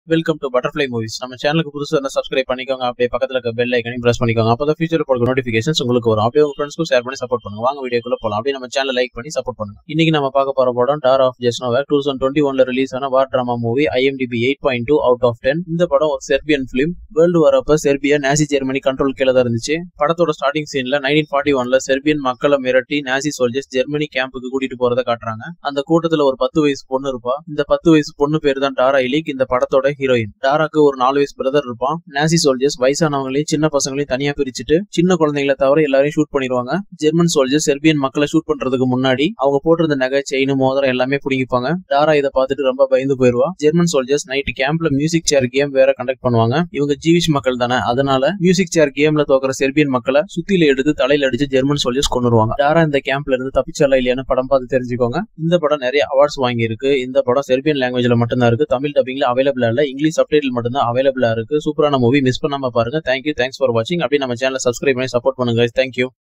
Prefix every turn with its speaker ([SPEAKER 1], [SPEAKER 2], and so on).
[SPEAKER 1] welcome to butterfly movies நம்ம சேனலுக்கு புதுசா இருந்தா சப்ஸ்கிரைப் பண்ணிக்கோங்க அப்படியே பக்கத்துல இருக்க பெல் ஐக்கனையும் பிரஸ் பண்ணிக்கோங்க அப்பதான் ஃபியூச்சர்ல போடுற நோட்டிஃபிகேஷன்ஸ் உங்களுக்கு வரும் அப்படியே உங்க ஃப்ரெண்ட்ஸ்க்கும் ஷேர் பண்ணி சப்போர்ட் பண்ணுங்க வாங்க வீடியோக்குள்ள போலாம் அப்படியே நம்ம சேனல் லைக் பண்ணி சப்போர்ட் பண்ணுங்க இன்னைக்கு நம்ம பார்க்க போற படம் Dara of Jasenovac two thousand twenty ஒன்ல ரிலீஸ் ஆன war drama movie IMDb eight point two out of ten இந்த படம் ஒரு செர்பியன் பிலிம் வேர்ல்டு வரப்ப செர்பியா நாசி ஜெர்மனி கண்ட்ரோல் கீழே தான் இருந்துச்சு படத்தோட ஸ்டார்டிங் சீன்ல நைன்டீன் ஃபார்ட்டி ஒன்ல செர்பியன் மக்களை மிரட்டி நாசி சோல்ஜர்ஸ் ஜெர்மனி கேம்புக்கு கூட்டிட்டு போறத காட்டுறாங்க அந்த கூட்டத்துல ஒரு பத்து வயசு பொண்ணு இருப்பா இந்த பத்து வயசு பொண்ணு பேர் தான் டாரா இலிக் இந்த படத்தோட ஹீரோயின் டாராக்கு ஒரு நாலு வயசு பிரதர் இருப்பான் நாசி சோல்ஜர்ஸ் வயசானவங்களையும் சின்ன பசங்களையும் தனியா பிரிச்சுட்டு சின்ன குழந்தைங்களை தவிர எல்லாரையும் ஷூட் பண்ணிடுவாங்க ஜெர்மன் சோல்ஜர்ஸ் செர்பியன் மக்களை ஷூட் பண்றதுக்கு முன்னாடி அவங்க போட்டிருந்த நகை செயின் மோதிரம் எல்லாமே பிடிங்கிப்பாங்க டாரா இதை பார்த்துட்டு ரொம்ப பயந்து போயிருவா ஜெர்மன் சோல்ஜர்ஸ் நைட் கேம்ப்ல மியூசிக் சேர் கேம் வேற கண்டக்ட் பண்ணுவாங்க இவங்க ஜீவிஷ் மக்கள் தானே அதனால மியூசிக் சேர் கேம்ல தோக்குற செர்பியன் மக்களை சுத்தில எடுத்து தலையில அடிச்சு ஜெர்மன் சோல்ஜர்ஸ் கொண்டுருவாங்க டாரா இந்த கேம்ப்ல இருந்து தப்பிச்சல இல்லையான்னு படம் பார்த்து தெரிஞ்சுக்கோங்க இந்த படம் நிறைய அவார்ட்ஸ் வாங்கி இருக்கு இந்த படம் செர்பியன் லாங்குவேஜ்ல மட்டும்தான் இருக்கு தமிழ் டப்பிங்ல அவைலபிளா இல்ல இங்கிலீஷ் சப்டைட்டில் மட்டும்தான் அவைலபிளா இருக்கு சூப்பரான மூவி மிஸ் பண்ணாம பாருங்க தேங்க்யூ தேங்க்ஸ் ஃபார் வாட்சிங் அப்படி நம்ம சேனலை சப்ஸ்கிரைப் பண்ணி சப்போர்ட் பண்ணுங்க தேங்க்யூ